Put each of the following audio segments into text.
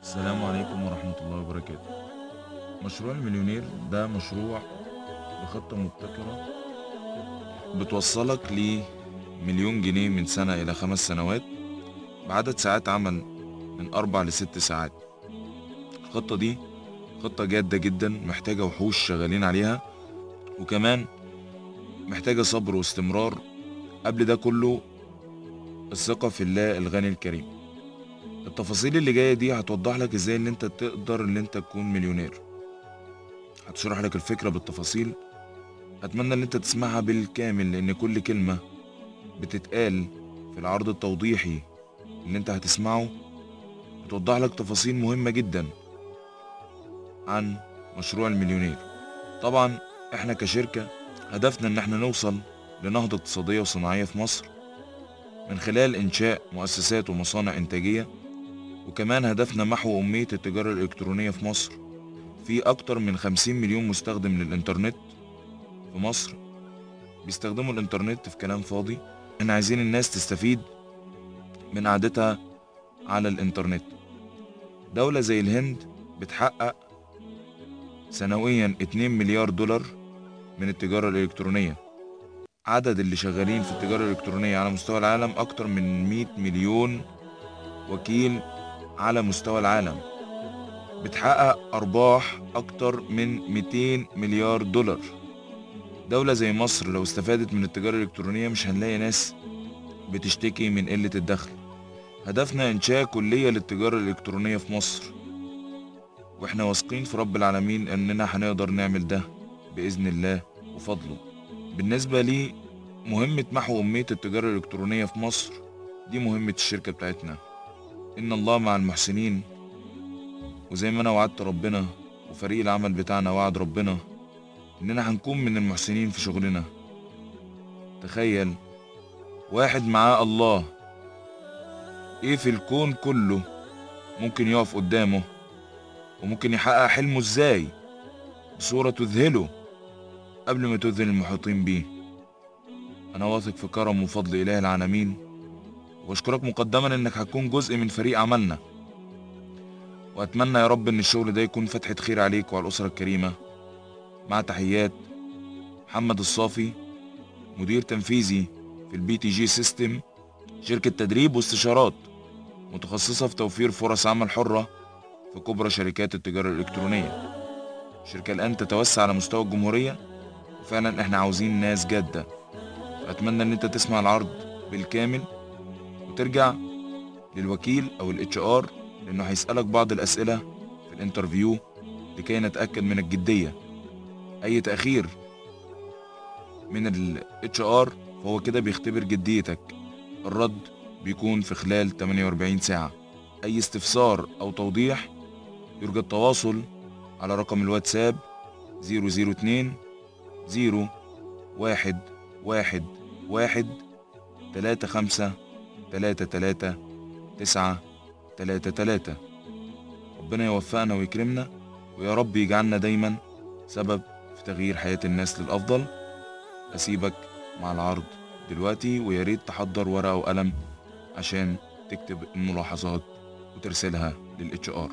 السلام عليكم ورحمة الله وبركاته مشروع المليونير ده مشروع بخطة مبتكرة بتوصلك لمليون جنيه من سنة إلى خمس سنوات بعدد ساعات عمل من أربع لست ساعات الخطة دي خطة جادة جدا محتاجة وحوش شغالين عليها وكمان محتاجة صبر واستمرار قبل ده كله الثقة في الله الغني الكريم التفاصيل اللي جاية دي هتوضح لك ازاي ان انت تقدر ان انت تكون مليونير هتشرح لك الفكرة بالتفاصيل اتمنى ان انت تسمعها بالكامل لان كل كلمة بتتقال في العرض التوضيحي اللي انت هتسمعه بتوضح لك تفاصيل مهمة جدا عن مشروع المليونير طبعا احنا كشركة هدفنا ان احنا نوصل لنهضة اقتصادية وصناعية في مصر من خلال انشاء مؤسسات ومصانع انتاجية وكمان هدفنا محو أمية التجارة الإلكترونية في مصر في أكتر من 50 مليون مستخدم للإنترنت في مصر بيستخدموا الإنترنت في كلام فاضي احنا عايزين الناس تستفيد من قعدتها على الإنترنت دولة زي الهند بتحقق سنويا 2 مليار دولار من التجارة الإلكترونية عدد اللي شغالين في التجارة الإلكترونية على مستوى العالم أكتر من 100 مليون وكيل على مستوى العالم بتحقق أرباح أكتر من 200 مليار دولار دولة زي مصر لو استفادت من التجارة الإلكترونية مش هنلاقي ناس بتشتكي من قلة الدخل هدفنا إنشاء كلية للتجارة الإلكترونية في مصر وإحنا واثقين في رب العالمين إننا هنقدر نعمل ده بإذن الله وفضله بالنسبة لي مهمة محو أمية التجارة الإلكترونية في مصر دي مهمة الشركة بتاعتنا إن الله مع المحسنين وزي ما أنا وعدت ربنا وفريق العمل بتاعنا وعد ربنا إننا هنكون من المحسنين في شغلنا تخيل واحد معاه الله إيه في الكون كله ممكن يقف قدامه وممكن يحقق حلمه إزاي بصورة تذهله قبل ما تذهل المحيطين بيه أنا واثق في كرم وفضل إله العالمين وأشكرك مقدما إنك هتكون جزء من فريق عملنا وأتمنى يا رب إن الشغل ده يكون فتحة خير عليك وعلى الأسرة الكريمة مع تحيات محمد الصافي مدير تنفيذي في البي تي جي سيستم شركة تدريب واستشارات متخصصة في توفير فرص عمل حرة في كبرى شركات التجارة الإلكترونية الشركة الآن تتوسع على مستوى الجمهورية وفعلا احنا عاوزين ناس جادة فأتمنى ان انت تسمع العرض بالكامل وترجع للوكيل او الاتش ار لانه هيسألك بعض الاسئلة في الانترفيو لكي نتأكد من الجدية اي تأخير من الاتش ار فهو كده بيختبر جديتك الرد بيكون في خلال 48 ساعة اي استفسار او توضيح يرجى التواصل على رقم الواتساب 002 زيرو واحد واحد واحد تلاتة خمسة تلاتة تلاتة تسعة تلاتة تلاتة ربنا يوفقنا ويكرمنا ويا رب يجعلنا دايما سبب في تغيير حياة الناس للأفضل أسيبك مع العرض دلوقتي ويا ريت تحضر ورقة وقلم عشان تكتب الملاحظات وترسلها للاتش ار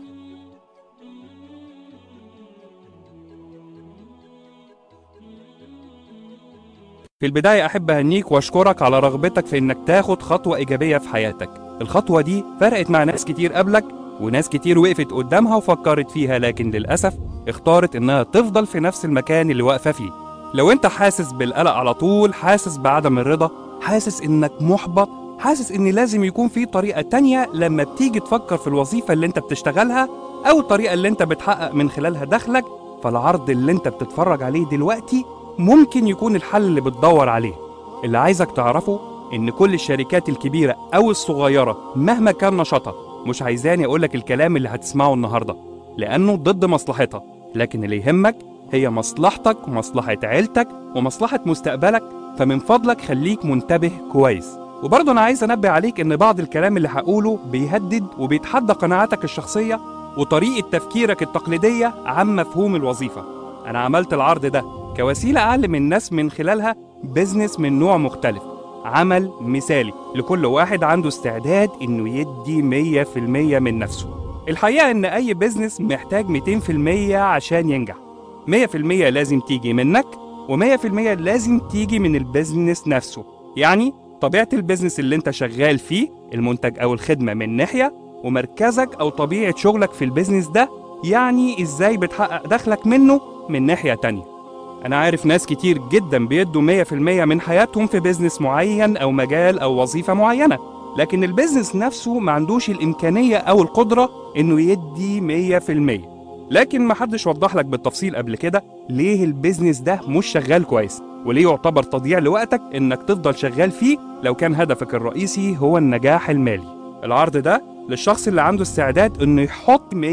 في البداية أحب أهنيك وأشكرك على رغبتك في إنك تاخد خطوة إيجابية في حياتك الخطوة دي فرقت مع ناس كتير قبلك وناس كتير وقفت قدامها وفكرت فيها لكن للأسف اختارت إنها تفضل في نفس المكان اللي واقفة فيه لو أنت حاسس بالقلق على طول حاسس بعدم الرضا حاسس إنك محبط حاسس إن لازم يكون في طريقة تانية لما بتيجي تفكر في الوظيفة اللي أنت بتشتغلها أو الطريقة اللي أنت بتحقق من خلالها دخلك فالعرض اللي أنت بتتفرج عليه دلوقتي ممكن يكون الحل اللي بتدور عليه اللي عايزك تعرفه إن كل الشركات الكبيرة أو الصغيرة مهما كان نشاطها مش عايزاني أقولك الكلام اللي هتسمعه النهاردة لأنه ضد مصلحتها لكن اللي يهمك هي مصلحتك ومصلحة عيلتك ومصلحة مستقبلك فمن فضلك خليك منتبه كويس وبرضه أنا عايز أنبه عليك إن بعض الكلام اللي هقوله بيهدد وبيتحدى قناعاتك الشخصية وطريقة تفكيرك التقليدية عن مفهوم الوظيفة أنا عملت العرض ده كوسيلة أعلم الناس من خلالها بيزنس من نوع مختلف عمل مثالي لكل واحد عنده استعداد إنه يدي مية في المية من نفسه الحقيقة إن أي بيزنس محتاج 200% عشان ينجح 100% لازم تيجي منك و100% لازم تيجي من البيزنس نفسه يعني طبيعة البيزنس اللي انت شغال فيه المنتج أو الخدمة من ناحية ومركزك أو طبيعة شغلك في البيزنس ده يعني إزاي بتحقق دخلك منه من ناحية تانية أنا عارف ناس كتير جدا بيدوا 100% من حياتهم في بيزنس معين أو مجال أو وظيفة معينة لكن البيزنس نفسه ما عندوش الإمكانية أو القدرة إنه يدي 100% لكن محدش وضح لك بالتفصيل قبل كده ليه البيزنس ده مش شغال كويس وليه يعتبر تضييع لوقتك إنك تفضل شغال فيه لو كان هدفك الرئيسي هو النجاح المالي العرض ده للشخص اللي عنده استعداد إنه يحط 100%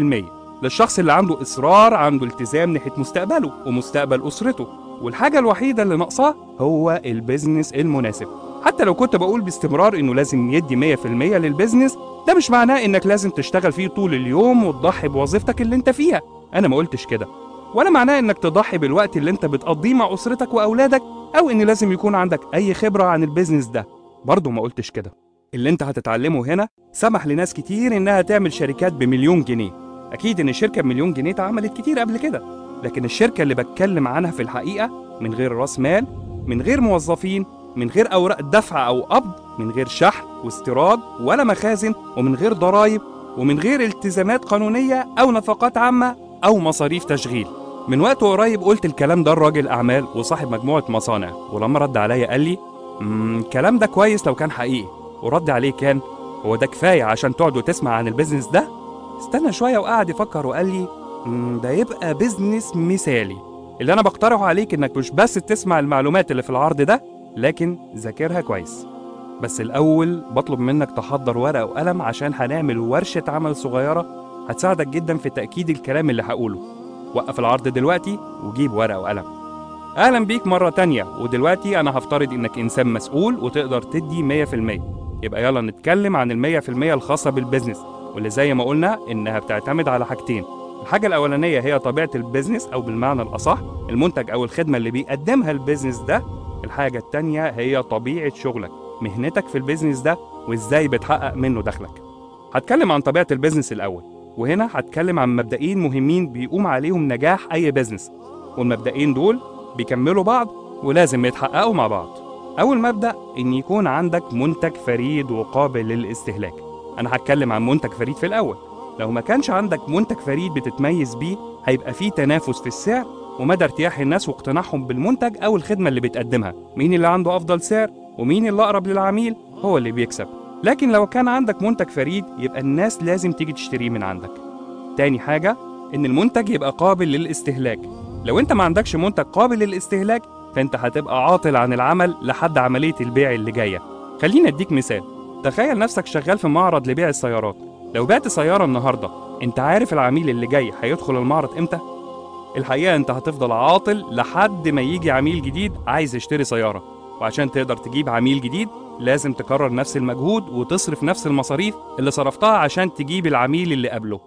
للشخص اللي عنده إصرار عنده التزام ناحية مستقبله ومستقبل أسرته والحاجة الوحيدة اللي ناقصاه هو البيزنس المناسب حتى لو كنت بقول باستمرار إنه لازم يدي 100% للبيزنس ده مش معناه إنك لازم تشتغل فيه طول اليوم وتضحي بوظيفتك اللي أنت فيها أنا ما قلتش كده ولا معناه إنك تضحي بالوقت اللي أنت بتقضيه مع أسرتك وأولادك أو إن لازم يكون عندك أي خبرة عن البيزنس ده برضه ما قلتش كده اللي أنت هتتعلمه هنا سمح لناس كتير إنها تعمل شركات بمليون جنيه أكيد إن الشركة بمليون جنيه اتعملت كتير قبل كده لكن الشركة اللي بتكلم عنها في الحقيقة من غير رأس مال من غير موظفين من غير أوراق دفع أو قبض من غير شحن واستيراد ولا مخازن ومن غير ضرائب ومن غير التزامات قانونية أو نفقات عامة أو مصاريف تشغيل من وقت قريب قلت الكلام ده لراجل أعمال وصاحب مجموعة مصانع ولما رد عليا قال لي "مم، الكلام ده كويس لو كان حقيقي ورد عليه كان هو ده كفاية عشان تقعد وتسمع عن البيزنس ده استنى شوية وقعد يفكر وقال لي "مم، ده يبقى بيزنس مثالي اللي أنا بقترحه عليك إنك مش بس تسمع المعلومات اللي في العرض ده لكن ذاكرها كويس بس الأول بطلب منك تحضر ورقة وقلم عشان هنعمل ورشة عمل صغيرة هتساعدك جدا في تأكيد الكلام اللي هقوله وقف العرض دلوقتي وجيب ورقة وقلم أهلا بيك مرة تانية ودلوقتي أنا هفترض إنك إنسان مسؤول وتقدر تدي 100% يبقى يلا نتكلم عن المية في المية الخاصة بالبيزنس واللي زي ما قلنا إنها بتعتمد على حاجتين الحاجة الأولانية هي طبيعة البيزنس أو بالمعنى الأصح المنتج أو الخدمة اللي بيقدمها البيزنس ده الحاجة التانية هي طبيعة شغلك مهنتك في البيزنس ده وإزاي بتحقق منه دخلك هتكلم عن طبيعة البيزنس الأول وهنا هتكلم عن مبدئين مهمين بيقوم عليهم نجاح أي بيزنس والمبدئين دول بيكملوا بعض ولازم يتحققوا مع بعض أول مبدأ إن يكون عندك منتج فريد وقابل للاستهلاك أنا هتكلم عن منتج فريد في الأول لو ما كانش عندك منتج فريد بتتميز بيه هيبقى فيه تنافس في السعر ومدى ارتياح الناس واقتناعهم بالمنتج أو الخدمة اللي بتقدمها مين اللي عنده أفضل سعر ومين اللي أقرب للعميل هو اللي بيكسب لكن لو كان عندك منتج فريد يبقى الناس لازم تيجي تشتريه من عندك تاني حاجة إن المنتج يبقى قابل للاستهلاك لو أنت ما عندكش منتج قابل للاستهلاك فأنت هتبقى عاطل عن العمل لحد عملية البيع اللي جاية خليني أديك مثال تخيل نفسك شغال في معرض لبيع السيارات لو بعت سيارة النهاردة أنت عارف العميل اللي جاي هيدخل المعرض إمتى؟ الحقيقة أنت هتفضل عاطل لحد ما يجي عميل جديد عايز يشتري سيارة وعشان تقدر تجيب عميل جديد لازم تكرر نفس المجهود وتصرف نفس المصاريف اللي صرفتها عشان تجيب العميل اللي قبله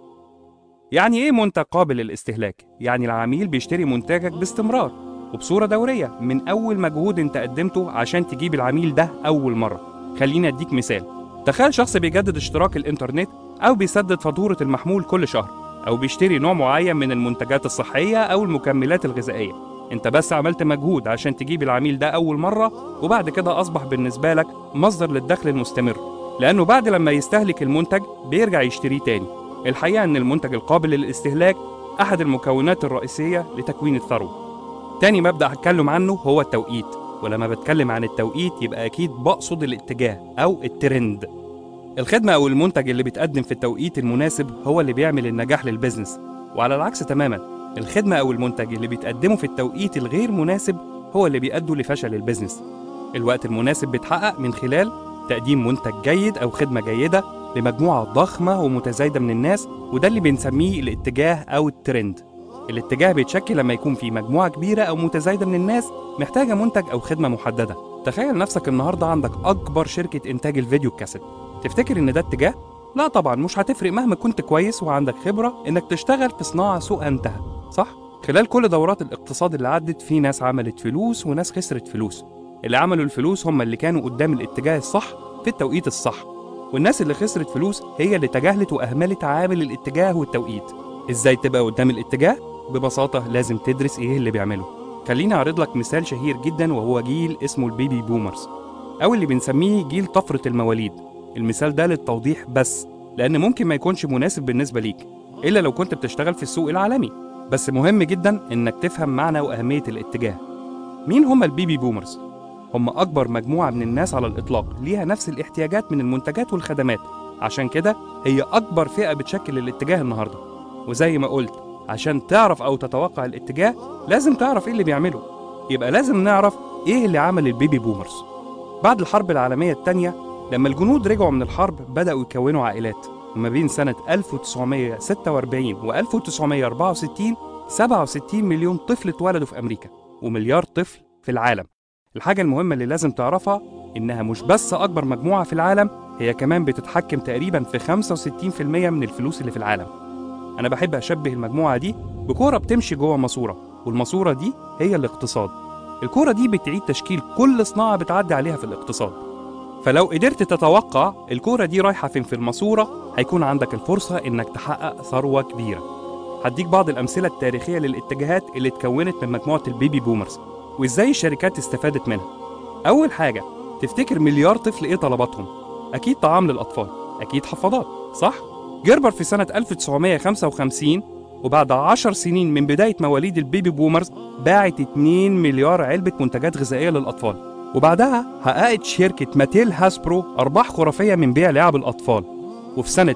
يعني ايه منتج قابل للاستهلاك؟ يعني العميل بيشتري منتجك باستمرار وبصورة دورية من أول مجهود أنت قدمته عشان تجيب العميل ده أول مرة خليني أديك مثال تخيل شخص بيجدد اشتراك الإنترنت أو بيسدد فاتورة المحمول كل شهر أو بيشتري نوع معين من المنتجات الصحية أو المكملات الغذائية انت بس عملت مجهود عشان تجيب العميل ده أول مرة وبعد كده أصبح بالنسبة لك مصدر للدخل المستمر لأنه بعد لما يستهلك المنتج بيرجع يشتريه تاني الحقيقة أن المنتج القابل للاستهلاك أحد المكونات الرئيسية لتكوين الثروة تاني مبدأ هتكلم عنه هو التوقيت ولما بتكلم عن التوقيت يبقى أكيد بقصد الاتجاه أو الترند الخدمة أو المنتج اللي بيتقدم في التوقيت المناسب هو اللي بيعمل النجاح للبزنس وعلى العكس تماما الخدمة أو المنتج اللي بيتقدمه في التوقيت الغير مناسب هو اللي بيؤدوا لفشل البزنس الوقت المناسب بيتحقق من خلال تقديم منتج جيد أو خدمة جيدة لمجموعة ضخمة ومتزايدة من الناس وده اللي بنسميه الاتجاه أو الترند الاتجاه بيتشكل لما يكون في مجموعة كبيرة أو متزايدة من الناس محتاجة منتج أو خدمة محددة تخيل نفسك النهاردة عندك أكبر شركة إنتاج الفيديو الكاسيت تفتكر إن ده اتجاه؟ لا طبعا مش هتفرق مهما كنت كويس وعندك خبرة إنك تشتغل في صناعة سوقها انتهى صح؟ خلال كل دورات الاقتصاد اللي عدت في ناس عملت فلوس وناس خسرت فلوس اللي عملوا الفلوس هم اللي كانوا قدام الاتجاه الصح في التوقيت الصح والناس اللي خسرت فلوس هي اللي تجاهلت وأهملت عامل الاتجاه والتوقيت إزاي تبقى قدام الاتجاه؟ ببساطة لازم تدرس إيه اللي بيعمله خليني أعرض لك مثال شهير جدا وهو جيل اسمه البيبي بومرز أو اللي بنسميه جيل طفرة المواليد المثال ده للتوضيح بس لأن ممكن ما يكونش مناسب بالنسبة ليك إلا لو كنت بتشتغل في السوق العالمي بس مهم جدا إنك تفهم معنى وأهمية الاتجاه مين هم البيبي بومرز؟ هم أكبر مجموعة من الناس على الإطلاق ليها نفس الاحتياجات من المنتجات والخدمات عشان كده هي أكبر فئة بتشكل الاتجاه النهاردة وزي ما قلت عشان تعرف أو تتوقع الاتجاه لازم تعرف إيه اللي بيعمله يبقى لازم نعرف إيه اللي عمل البيبي بومرز بعد الحرب العالمية التانية لما الجنود رجعوا من الحرب بدأوا يكونوا عائلات وما بين سنة 1946 و 1964 67 مليون طفل اتولدوا في أمريكا ومليار طفل في العالم الحاجة المهمة اللي لازم تعرفها إنها مش بس أكبر مجموعة في العالم هي كمان بتتحكم تقريبا في 65% من الفلوس اللي في العالم أنا بحب أشبه المجموعة دي بكورة بتمشي جوه ماسورة والماسورة دي هي الاقتصاد الكورة دي بتعيد تشكيل كل صناعة بتعدي عليها في الاقتصاد فلو قدرت تتوقع الكورة دي رايحة فين في الماسورة هيكون عندك الفرصة إنك تحقق ثروة كبيرة هديك بعض الأمثلة التاريخية للاتجاهات اللي اتكونت من مجموعة البيبي بومرز وإزاي الشركات استفادت منها أول حاجة تفتكر مليار طفل إيه طلباتهم؟ أكيد طعام للأطفال أكيد حفاضات صح؟ جربر في سنة 1955 وبعد 10 سنين من بداية مواليد البيبي بومرز باعت 2 مليار علبة منتجات غذائية للأطفال وبعدها حققت شركة ماتيل هاسبرو أرباح خرافية من بيع لعب الأطفال وفي سنة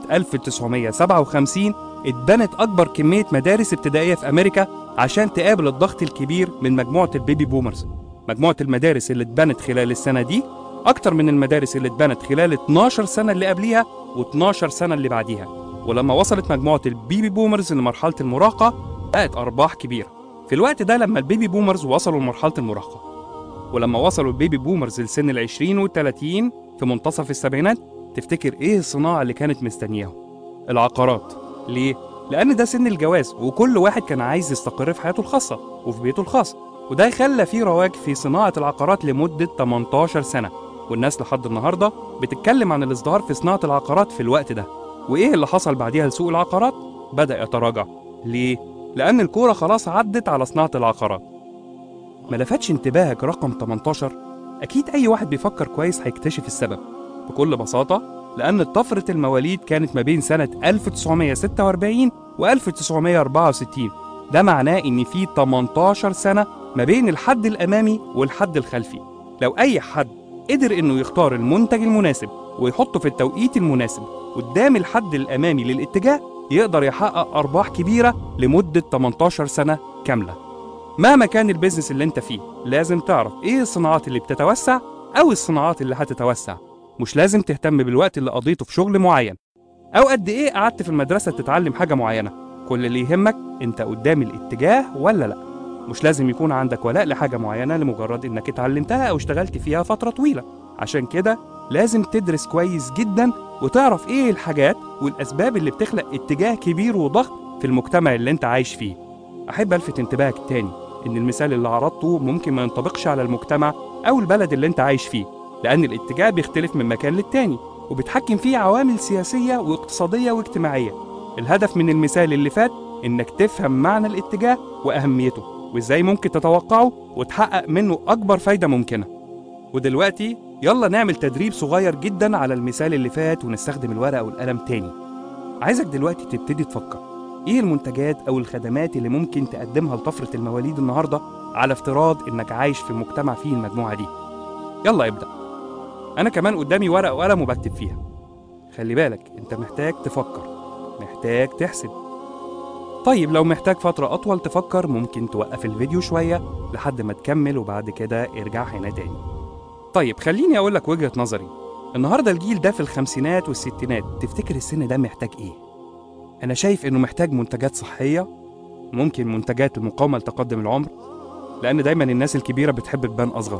1957 اتبنت أكبر كمية مدارس ابتدائية في أمريكا عشان تقابل الضغط الكبير من مجموعة البيبي بومرز مجموعة المدارس اللي اتبنت خلال السنة دي أكتر من المدارس اللي اتبنت خلال 12 سنة اللي قبليها و12 سنة اللي بعديها ولما وصلت مجموعة البيبي بومرز لمرحلة المراهقة بقت أرباح كبيرة في الوقت ده لما البيبي بومرز وصلوا لمرحلة المراهقة ولما وصلوا البيبي بومرز لسن العشرين والتلاتين في منتصف السبعينات تفتكر إيه الصناعة اللي كانت مستنياهم؟ العقارات ليه؟ لأن ده سن الجواز وكل واحد كان عايز يستقر في حياته الخاصة وفي بيته الخاص وده خلى فيه رواج في صناعة العقارات لمدة 18 سنة والناس لحد النهاردة بتتكلم عن الازدهار في صناعة العقارات في الوقت ده وإيه اللي حصل بعديها لسوق العقارات؟ بدأ يتراجع ليه؟ لأن الكورة خلاص عدت على صناعة العقارات ما لفتش انتباهك رقم 18 أكيد أي واحد بيفكر كويس هيكتشف السبب بكل بساطة لأن طفرة المواليد كانت ما بين سنة 1946 و 1964 ده معناه إن في 18 سنة ما بين الحد الأمامي والحد الخلفي لو أي حد قدر إنه يختار المنتج المناسب ويحطه في التوقيت المناسب قدام الحد الأمامي للاتجاه يقدر يحقق أرباح كبيرة لمدة 18 سنة كاملة مهما كان البيزنس اللي انت فيه لازم تعرف ايه الصناعات اللي بتتوسع او الصناعات اللي هتتوسع مش لازم تهتم بالوقت اللي قضيته في شغل معين او قد ايه قعدت في المدرسه تتعلم حاجه معينه كل اللي يهمك انت قدام الاتجاه ولا لا مش لازم يكون عندك ولاء لحاجه معينه لمجرد انك اتعلمتها او اشتغلت فيها فتره طويله عشان كده لازم تدرس كويس جدا وتعرف ايه الحاجات والاسباب اللي بتخلق اتجاه كبير وضخم في المجتمع اللي انت عايش فيه احب الفت انتباهك تاني ان المثال اللي عرضته ممكن ما ينطبقش على المجتمع او البلد اللي انت عايش فيه لان الاتجاه بيختلف من مكان للتاني وبتحكم فيه عوامل سياسيه واقتصاديه واجتماعيه الهدف من المثال اللي فات انك تفهم معنى الاتجاه واهميته وازاي ممكن تتوقعه وتحقق منه اكبر فايده ممكنه ودلوقتي يلا نعمل تدريب صغير جدا على المثال اللي فات ونستخدم الورقه والقلم تاني عايزك دلوقتي تبتدي تفكر ايه المنتجات او الخدمات اللي ممكن تقدمها لطفره المواليد النهارده على افتراض انك عايش في مجتمع فيه المجموعه دي يلا ابدا انا كمان قدامي ورقه وقلم وبكتب فيها خلي بالك انت محتاج تفكر محتاج تحسب طيب لو محتاج فترة أطول تفكر ممكن توقف الفيديو شوية لحد ما تكمل وبعد كده ارجع هنا تاني طيب خليني أقول لك وجهة نظري النهاردة الجيل ده في الخمسينات والستينات تفتكر السن ده محتاج إيه؟ أنا شايف إنه محتاج منتجات صحية ممكن منتجات المقاومة لتقدم العمر لأن دايما الناس الكبيرة بتحب تبان أصغر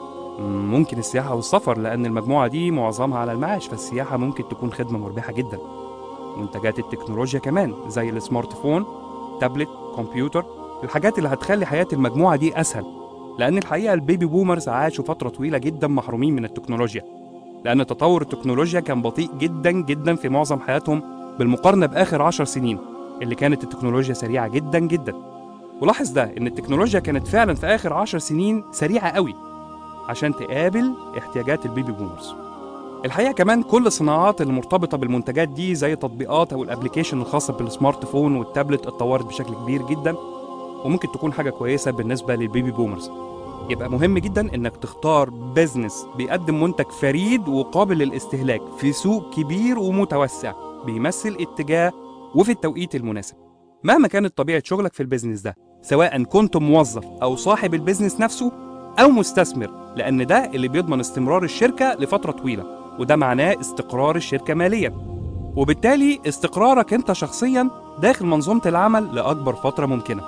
ممكن السياحة والسفر لأن المجموعة دي معظمها على المعاش فالسياحة ممكن تكون خدمة مربحة جدا منتجات التكنولوجيا كمان زي السمارت فون تابلت كمبيوتر الحاجات اللي هتخلي حياة المجموعة دي أسهل لأن الحقيقة البيبي بومرز عاشوا فترة طويلة جدا محرومين من التكنولوجيا لأن تطور التكنولوجيا كان بطيء جدا جدا في معظم حياتهم بالمقارنة بآخر عشر سنين اللي كانت التكنولوجيا سريعة جدا جدا ولاحظ ده إن التكنولوجيا كانت فعلا في آخر عشر سنين سريعة قوي عشان تقابل احتياجات البيبي بومرز الحقيقة كمان كل الصناعات اللي مرتبطة بالمنتجات دي زي التطبيقات أو الابليكيشن الخاصة بالسمارت فون والتابلت اتطورت بشكل كبير جدا وممكن تكون حاجة كويسة بالنسبة للبيبي بومرز يبقى مهم جدا انك تختار بيزنس بيقدم منتج فريد وقابل للاستهلاك في سوق كبير ومتوسع بيمثل اتجاه وفي التوقيت المناسب مهما كانت طبيعة شغلك في البيزنس ده سواء كنت موظف أو صاحب البيزنس نفسه أو مستثمر لأن ده اللي بيضمن استمرار الشركة لفترة طويلة وده معناه استقرار الشركة ماليا وبالتالي استقرارك أنت شخصيا داخل منظومة العمل لأكبر فترة ممكنة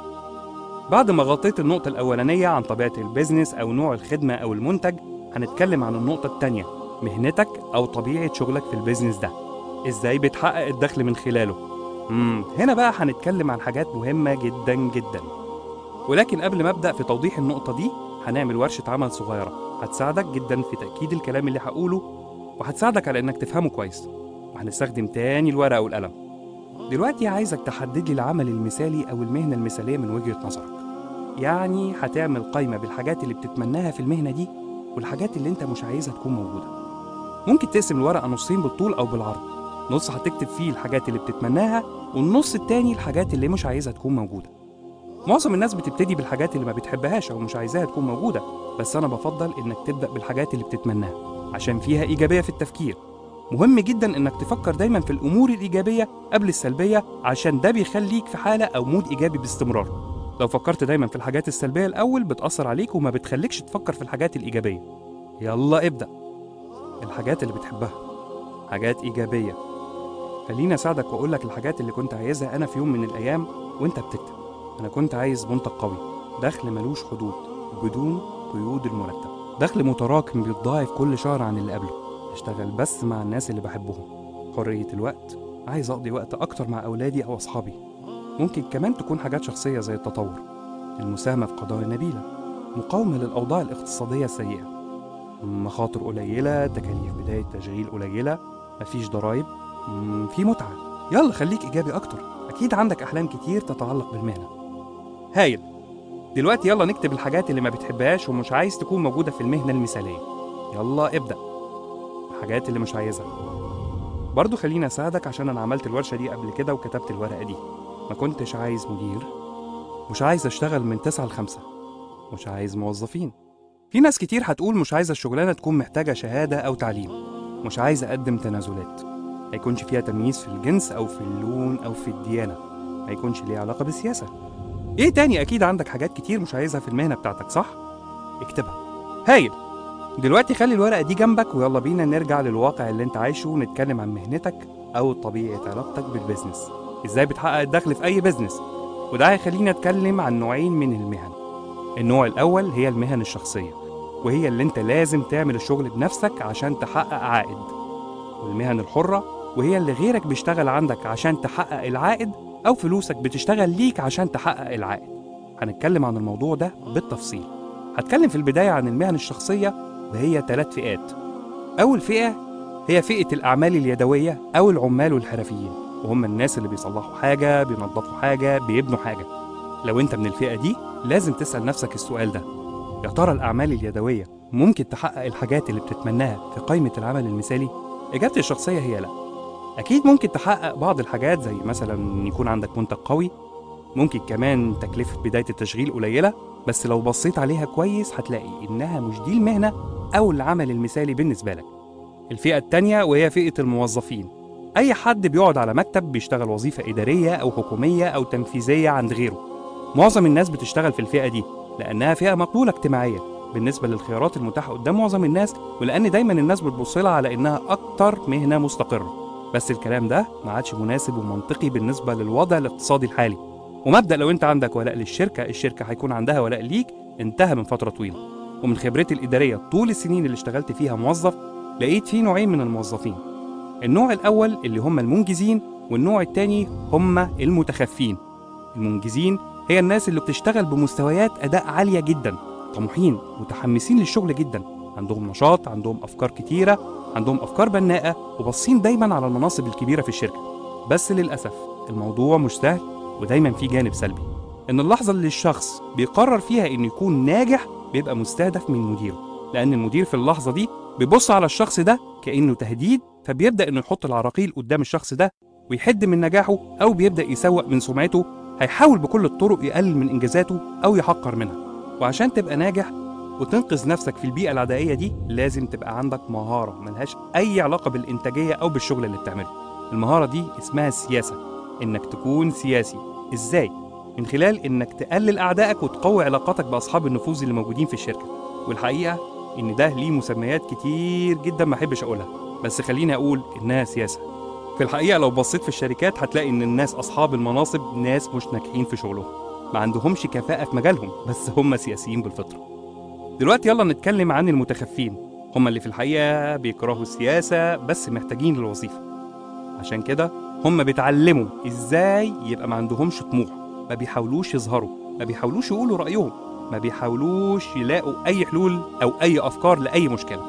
بعد ما غطيت النقطة الأولانية عن طبيعة البيزنس أو نوع الخدمة أو المنتج هنتكلم عن النقطة التانية مهنتك أو طبيعة شغلك في البيزنس ده إزاي بتحقق الدخل من خلاله مم. هنا بقى هنتكلم عن حاجات مهمة جدا جدا ولكن قبل ما أبدأ في توضيح النقطة دي هنعمل ورشة عمل صغيرة هتساعدك جدا في تأكيد الكلام اللي هقوله وهتساعدك على إنك تفهمه كويس وهنستخدم تاني الورقة والقلم دلوقتي عايزك تحدد لي العمل المثالي أو المهنة المثالية من وجهة نظرك يعني هتعمل قائمة بالحاجات اللي بتتمناها في المهنة دي والحاجات اللي انت مش عايزها تكون موجودة ممكن تقسم الورقة نصين بالطول أو بالعرض نص هتكتب فيه الحاجات اللي بتتمناها والنص التاني الحاجات اللي مش عايزها تكون موجودة معظم الناس بتبتدي بالحاجات اللي ما بتحبهاش أو مش عايزاها تكون موجودة بس أنا بفضل إنك تبدأ بالحاجات اللي بتتمناها عشان فيها إيجابية في التفكير مهم جدا إنك تفكر دايما في الأمور الإيجابية قبل السلبية عشان ده بيخليك في حالة أو مود إيجابي باستمرار لو فكرت دايما في الحاجات السلبية الأول بتأثر عليك وما بتخليكش تفكر في الحاجات الإيجابية يلا ابدأ الحاجات اللي بتحبها حاجات إيجابية خليني أساعدك وأقول لك الحاجات اللي كنت عايزها أنا في يوم من الأيام وأنت بتكتب أنا كنت عايز منتج قوي دخل ملوش حدود بدون قيود المرتب دخل متراكم بيتضاعف كل شهر عن اللي قبله أشتغل بس مع الناس اللي بحبهم حرية الوقت عايز أقضي وقت أكتر مع أولادي أو أصحابي ممكن كمان تكون حاجات شخصية زي التطور المساهمة في قضايا نبيلة مقاومة للأوضاع الاقتصادية السيئة مخاطر قليلة تكاليف بداية تشغيل قليلة مفيش ضرايب مم، في متعة يلا خليك إيجابي أكتر أكيد عندك أحلام كتير تتعلق بالمهنة هايل دلوقتي يلا نكتب الحاجات اللي ما بتحبهاش ومش عايز تكون موجودة في المهنة المثالية يلا ابدأ الحاجات اللي مش عايزها برضو خليني أساعدك عشان أنا عملت الورشة دي قبل كده وكتبت الورقة دي ما كنتش عايز مدير مش عايز أشتغل من تسعة لخمسة مش عايز موظفين في ناس كتير هتقول مش عايزة الشغلانة تكون محتاجة شهادة أو تعليم مش عايز أقدم تنازلات ما يكونش فيها تمييز في الجنس أو في اللون أو في الديانة ما يكونش ليه علاقة بالسياسة إيه تاني أكيد عندك حاجات كتير مش عايزها في المهنة بتاعتك صح؟ اكتبها هايل دلوقتي خلي الورقة دي جنبك ويلا بينا نرجع للواقع اللي انت عايشه ونتكلم عن مهنتك أو طبيعة علاقتك بالبيزنس ازاي بتحقق الدخل في أي بيزنس وده هيخليني أتكلم عن نوعين من المهن النوع الأول هي المهن الشخصية وهي اللي انت لازم تعمل الشغل بنفسك عشان تحقق عائد والمهن الحرة وهي اللي غيرك بيشتغل عندك عشان تحقق العائد أو فلوسك بتشتغل ليك عشان تحقق العائد هنتكلم عن الموضوع ده بالتفصيل هتكلم في البداية عن المهن الشخصية وهي ثلاث فئات أول فئة هي فئة الأعمال اليدوية أو العمال والحرفيين وهم الناس اللي بيصلحوا حاجة بينظفوا حاجة بيبنوا حاجة لو أنت من الفئة دي لازم تسأل نفسك السؤال ده يا ترى الأعمال اليدوية ممكن تحقق الحاجات اللي بتتمناها في قائمة العمل المثالي؟ إجابتي الشخصية هي لأ أكيد ممكن تحقق بعض الحاجات زي مثلا يكون عندك منتج قوي ممكن كمان تكلفة بداية التشغيل قليلة بس لو بصيت عليها كويس هتلاقي إنها مش دي المهنة أو العمل المثالي بالنسبة لك الفئة التانية وهي فئة الموظفين أي حد بيقعد على مكتب بيشتغل وظيفة إدارية أو حكومية أو تنفيذية عند غيره معظم الناس بتشتغل في الفئة دي لأنها فئة مقبولة اجتماعيا بالنسبة للخيارات المتاحة قدام معظم الناس ولأن دايما الناس بتبص لها على إنها أكتر مهنة مستقرة بس الكلام ده ما عادش مناسب ومنطقي بالنسبة للوضع الاقتصادي الحالي ومبدأ لو أنت عندك ولاء للشركة الشركة هيكون عندها ولاء ليك انتهى من فترة طويلة ومن خبرتي الإدارية طول السنين اللي اشتغلت فيها موظف لقيت في نوعين من الموظفين النوع الأول اللي هم المنجزين والنوع التاني هم المتخفين المنجزين هي الناس اللي بتشتغل بمستويات أداء عالية جدا طموحين متحمسين للشغل جدا عندهم نشاط عندهم أفكار كتيرة عندهم أفكار بناءة وباصين دايما على المناصب الكبيرة في الشركة بس للأسف الموضوع مش سهل ودايما في جانب سلبي إن اللحظة اللي الشخص بيقرر فيها إنه يكون ناجح بيبقى مستهدف من مديره لأن المدير في اللحظة دي بيبص على الشخص ده كأنه تهديد فبيبدأ إنه يحط العراقيل قدام الشخص ده ويحد من نجاحه أو بيبدأ يسوق من سمعته هيحاول بكل الطرق يقلل من إنجازاته أو يحقر منها وعشان تبقى ناجح وتنقذ نفسك في البيئة العدائية دي لازم تبقى عندك مهارة ملهاش أي علاقة بالإنتاجية أو بالشغل اللي بتعمله المهارة دي اسمها السياسة إنك تكون سياسي إزاي؟ من خلال إنك تقلل أعدائك وتقوي علاقاتك بأصحاب النفوذ اللي موجودين في الشركة والحقيقة إن ده ليه مسميات كتير جدا ما أحبش أقولها بس خليني أقول إنها سياسة في الحقيقة لو بصيت في الشركات هتلاقي إن الناس أصحاب المناصب ناس مش ناجحين في شغلهم ما عندهمش كفاءة في مجالهم بس هم سياسيين بالفطرة دلوقتي يلا نتكلم عن المتخفين هم اللي في الحقيقة بيكرهوا السياسة بس محتاجين الوظيفة عشان كده هم بيتعلموا ازاي يبقى ما عندهمش طموح ما بيحاولوش يظهروا ما بيحاولوش يقولوا رأيهم ما بيحاولوش يلاقوا أي حلول أو أي أفكار لأي مشكلة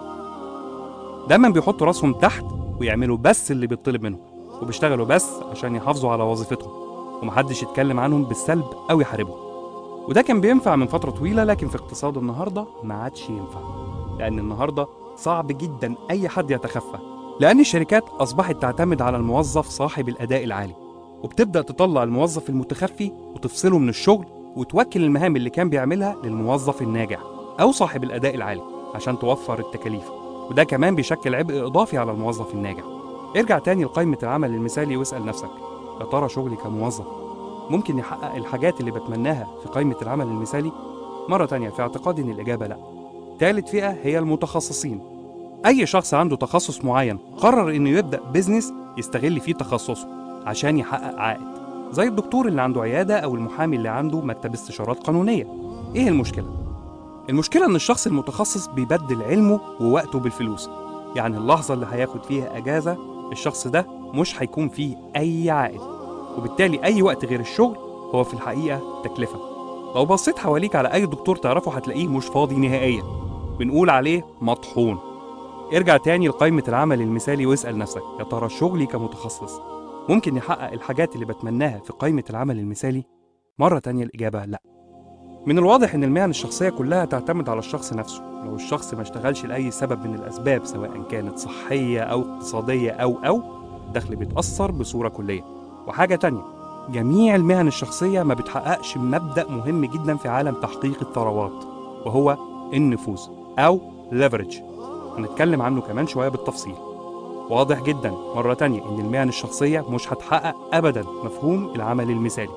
دايما بيحطوا راسهم تحت ويعملوا بس اللي بيطلب منهم وبيشتغلوا بس عشان يحافظوا على وظيفتهم ومحدش يتكلم عنهم بالسلب أو يحاربهم وده كان بينفع من فترة طويلة لكن في اقتصاد النهاردة ما عادش ينفع لأن النهاردة صعب جدا أي حد يتخفى لأن الشركات أصبحت تعتمد على الموظف صاحب الأداء العالي وبتبدأ تطلع الموظف المتخفي وتفصله من الشغل وتوكل المهام اللي كان بيعملها للموظف الناجح أو صاحب الأداء العالي عشان توفر التكاليف وده كمان بيشكل عبء إضافي على الموظف الناجح ارجع تاني لقائمة العمل المثالي واسأل نفسك يا ترى شغلي كموظف ممكن يحقق الحاجات اللي بتمناها في قائمة العمل المثالي؟ مرة تانية في اعتقادي إن الإجابة لأ. تالت فئة هي المتخصصين. أي شخص عنده تخصص معين قرر إنه يبدأ بيزنس يستغل فيه تخصصه عشان يحقق عائد. زي الدكتور اللي عنده عيادة أو المحامي اللي عنده مكتب استشارات قانونية. إيه المشكلة؟ المشكلة إن الشخص المتخصص بيبدل علمه ووقته بالفلوس. يعني اللحظة اللي هياخد فيها أجازة الشخص ده مش هيكون فيه أي عائد. وبالتالي أي وقت غير الشغل هو في الحقيقة تكلفة لو بصيت حواليك على أي دكتور تعرفه هتلاقيه مش فاضي نهائيا بنقول عليه مطحون ارجع تاني لقائمة العمل المثالي واسأل نفسك يا ترى شغلي كمتخصص ممكن يحقق الحاجات اللي بتمناها في قائمة العمل المثالي؟ مرة تانية الإجابة لأ من الواضح إن المهن الشخصية كلها تعتمد على الشخص نفسه لو الشخص ما اشتغلش لأي سبب من الأسباب سواء كانت صحية أو اقتصادية أو أو الدخل بيتأثر بصورة كلية وحاجة تانية جميع المهن الشخصية ما بتحققش مبدأ مهم جدا في عالم تحقيق الثروات وهو النفوذ أو leverage هنتكلم عنه كمان شوية بالتفصيل واضح جدا مرة تانية إن المهن الشخصية مش هتحقق أبدا مفهوم العمل المثالي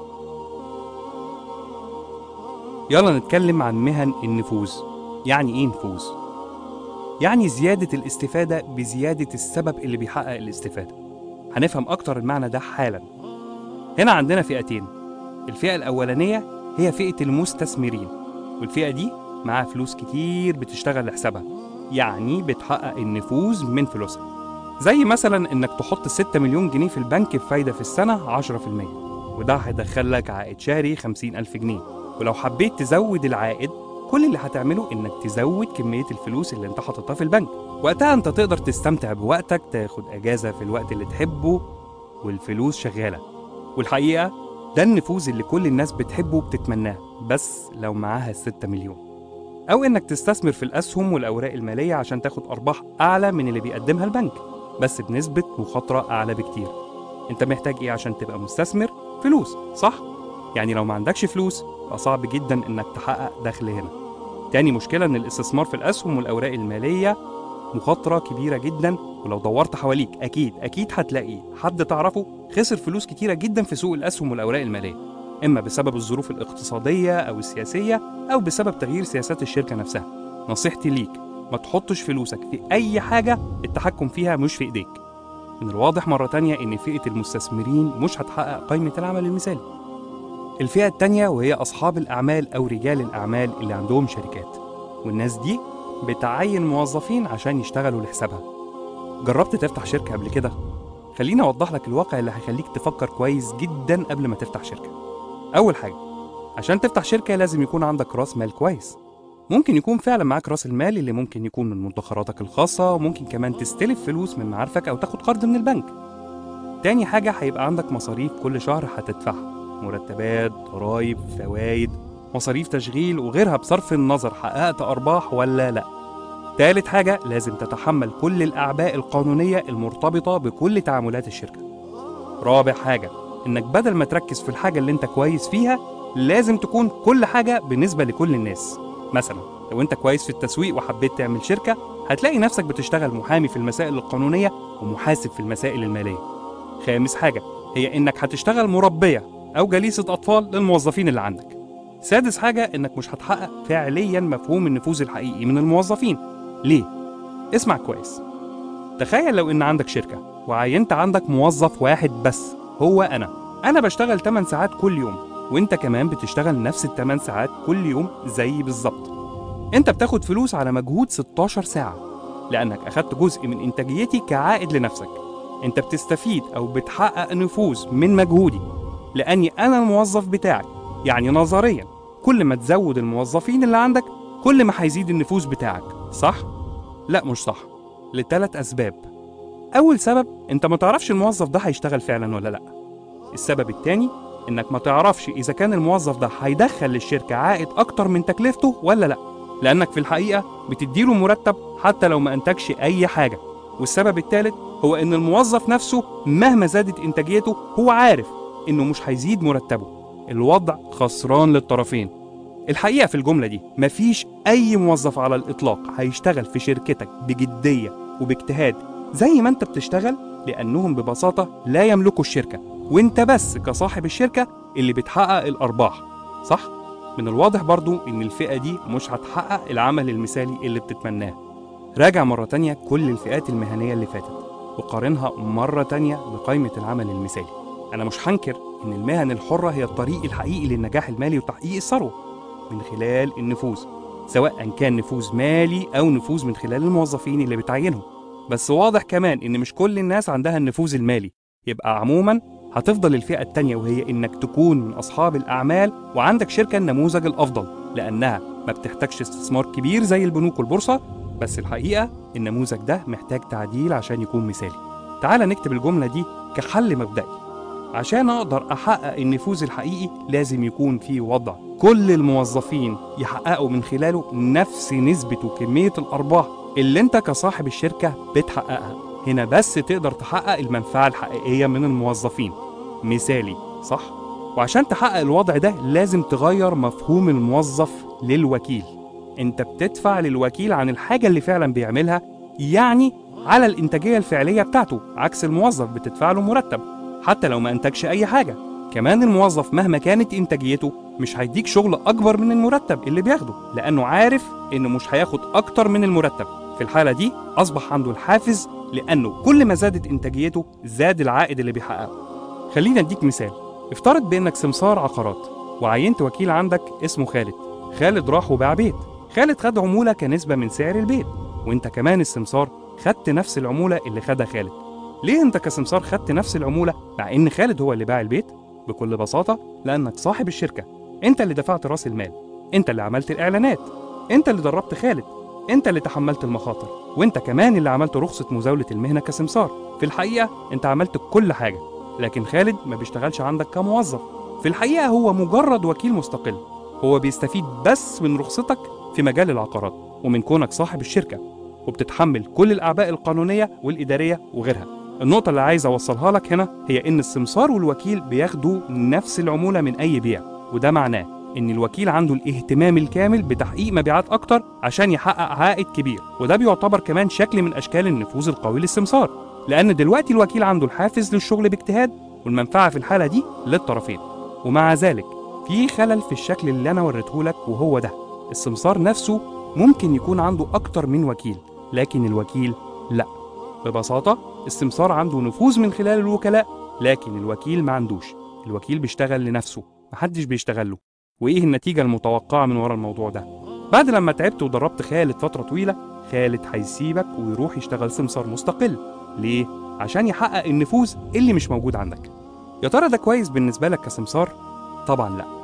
يلا نتكلم عن مهن النفوذ يعني إيه نفوذ؟ يعني زيادة الاستفادة بزيادة السبب اللي بيحقق الاستفادة هنفهم أكتر المعنى ده حالا هنا عندنا فئتين الفئة الأولانية هي فئة المستثمرين والفئة دي معاها فلوس كتير بتشتغل لحسابها يعني بتحقق النفوذ من فلوسها زي مثلا إنك تحط 6 مليون جنيه في البنك بفايدة في السنة 10% وده هيدخلك عائد شهري 50 ألف جنيه ولو حبيت تزود العائد كل اللي هتعمله إنك تزود كمية الفلوس اللي انت حاططها في البنك وقتها انت تقدر تستمتع بوقتك تاخد اجازه في الوقت اللي تحبه والفلوس شغاله والحقيقه ده النفوذ اللي كل الناس بتحبه وبتتمناه بس لو معاها 6 مليون او انك تستثمر في الاسهم والاوراق الماليه عشان تاخد ارباح اعلى من اللي بيقدمها البنك بس بنسبه مخاطره اعلى بكتير انت محتاج ايه عشان تبقى مستثمر فلوس صح يعني لو ما عندكش فلوس يبقى صعب جدا انك تحقق دخل هنا تاني مشكله ان الاستثمار في الاسهم والاوراق الماليه مخاطرة كبيرة جدا ولو دورت حواليك أكيد أكيد هتلاقي حد تعرفه خسر فلوس كتيرة جدا في سوق الأسهم والأوراق المالية إما بسبب الظروف الاقتصادية أو السياسية أو بسبب تغيير سياسات الشركة نفسها نصيحتي ليك ما تحطش فلوسك في أي حاجة التحكم فيها مش في إيديك من الواضح مرة تانية إن فئة المستثمرين مش هتحقق قائمة العمل المثالي الفئة التانية وهي أصحاب الأعمال أو رجال الأعمال اللي عندهم شركات والناس دي بتعين موظفين عشان يشتغلوا لحسابها جربت تفتح شركة قبل كده؟ خليني أوضح لك الواقع اللي هيخليك تفكر كويس جدا قبل ما تفتح شركة أول حاجة عشان تفتح شركة لازم يكون عندك رأس مال كويس ممكن يكون فعلا معاك راس المال اللي ممكن يكون من مدخراتك الخاصة وممكن كمان تستلف فلوس من معارفك أو تاخد قرض من البنك تاني حاجة هيبقى عندك مصاريف كل شهر هتدفعها مرتبات ضرايب فوايد مصاريف تشغيل وغيرها بصرف النظر حققت أرباح ولا لأ تالت حاجة لازم تتحمل كل الأعباء القانونية المرتبطة بكل تعاملات الشركة رابع حاجة إنك بدل ما تركز في الحاجة اللي أنت كويس فيها لازم تكون كل حاجة بالنسبة لكل الناس مثلا لو أنت كويس في التسويق وحبيت تعمل شركة هتلاقي نفسك بتشتغل محامي في المسائل القانونية ومحاسب في المسائل المالية خامس حاجة هي إنك هتشتغل مربية أو جليسة أطفال للموظفين اللي عندك سادس حاجة إنك مش هتحقق فعليا مفهوم النفوذ الحقيقي من الموظفين ليه؟ اسمع كويس تخيل لو إن عندك شركة وعينت عندك موظف واحد بس هو أنا أنا بشتغل 8 ساعات كل يوم وإنت كمان بتشتغل نفس ال 8 ساعات كل يوم زي بالظبط أنت بتاخد فلوس على مجهود 16 ساعة لأنك أخدت جزء من إنتاجيتي كعائد لنفسك أنت بتستفيد أو بتحقق نفوذ من مجهودي لأني أنا الموظف بتاعك يعني نظريا كل ما تزود الموظفين اللي عندك كل ما هيزيد النفوذ بتاعك صح؟ لا مش صح لثلاث أسباب أول سبب أنت ما تعرفش الموظف ده هيشتغل فعلا ولا لأ السبب التاني إنك ما تعرفش إذا كان الموظف ده هيدخل للشركة عائد أكتر من تكلفته ولا لأ لأنك في الحقيقة بتديله مرتب حتى لو ما أنتجش أي حاجة والسبب الثالث هو إن الموظف نفسه مهما زادت إنتاجيته هو عارف إنه مش هيزيد مرتبه الوضع خسران للطرفين الحقيقة في الجملة دي مفيش أي موظف على الإطلاق هيشتغل في شركتك بجدية وباجتهاد زي ما أنت بتشتغل لأنهم ببساطة لا يملكوا الشركة وأنت بس كصاحب الشركة اللي بتحقق الأرباح صح؟ من الواضح برضو إن الفئة دي مش هتحقق العمل المثالي اللي بتتمناه راجع مرة تانية كل الفئات المهنية اللي فاتت وقارنها مرة تانية بقائمة العمل المثالي أنا مش هنكر إن المهن الحرة هي الطريق الحقيقي للنجاح المالي وتحقيق الثروة من خلال النفوذ سواء كان نفوذ مالي أو نفوذ من خلال الموظفين اللي بتعينهم بس واضح كمان إن مش كل الناس عندها النفوذ المالي يبقى عموما هتفضل الفئة التانية وهي إنك تكون من أصحاب الأعمال وعندك شركة النموذج الأفضل لأنها ما بتحتاجش استثمار كبير زي البنوك والبورصة بس الحقيقة النموذج ده محتاج تعديل عشان يكون مثالي تعال نكتب الجملة دي كحل مبدئي عشان أقدر أحقق النفوذ الحقيقي لازم يكون في وضع كل الموظفين يحققوا من خلاله نفس نسبة وكمية الأرباح اللي أنت كصاحب الشركة بتحققها هنا بس تقدر تحقق المنفعة الحقيقية من الموظفين مثالي صح؟ وعشان تحقق الوضع ده لازم تغير مفهوم الموظف للوكيل انت بتدفع للوكيل عن الحاجة اللي فعلا بيعملها يعني على الإنتاجية الفعلية بتاعته عكس الموظف بتدفع له مرتب حتى لو ما أنتجش أي حاجة كمان الموظف مهما كانت إنتاجيته مش هيديك شغل أكبر من المرتب اللي بياخده لأنه عارف إنه مش هياخد أكتر من المرتب في الحالة دي أصبح عنده الحافز لأنه كل ما زادت إنتاجيته زاد العائد اللي بيحققه خلينا أديك مثال افترض بإنك سمسار عقارات وعينت وكيل عندك اسمه خالد خالد راح وباع بيت خالد خد عمولة كنسبة من سعر البيت وانت كمان السمسار خدت نفس العمولة اللي خدها خالد ليه انت كسمسار خدت نفس العمولة مع ان خالد هو اللي باع البيت بكل بساطة لانك صاحب الشركة انت اللي دفعت راس المال انت اللي عملت الاعلانات انت اللي دربت خالد انت اللي تحملت المخاطر وانت كمان اللي عملت رخصة مزاولة المهنة كسمسار في الحقيقة انت عملت كل حاجة لكن خالد ما بيشتغلش عندك كموظف في الحقيقة هو مجرد وكيل مستقل هو بيستفيد بس من رخصتك في مجال العقارات ومن كونك صاحب الشركة وبتتحمل كل الأعباء القانونية والإدارية وغيرها النقطة اللي عايز أوصلها لك هنا هي إن السمسار والوكيل بياخدوا نفس العمولة من أي بيع وده معناه إن الوكيل عنده الاهتمام الكامل بتحقيق مبيعات أكتر عشان يحقق عائد كبير وده بيعتبر كمان شكل من أشكال النفوذ القوي للسمسار لأن دلوقتي الوكيل عنده الحافز للشغل باجتهاد والمنفعة في الحالة دي للطرفين ومع ذلك في خلل في الشكل اللي أنا وريته لك وهو ده السمسار نفسه ممكن يكون عنده أكتر من وكيل لكن الوكيل لا ببساطة السمسار عنده نفوذ من خلال الوكلاء لكن الوكيل ما عندوش الوكيل بيشتغل لنفسه محدش بيشتغل له وإيه النتيجة المتوقعة من ورا الموضوع ده بعد لما تعبت ودربت خالد فترة طويلة خالد هيسيبك ويروح يشتغل سمسار مستقل ليه؟ عشان يحقق النفوذ اللي مش موجود عندك يا ترى ده كويس بالنسبة لك كسمسار؟ طبعا لا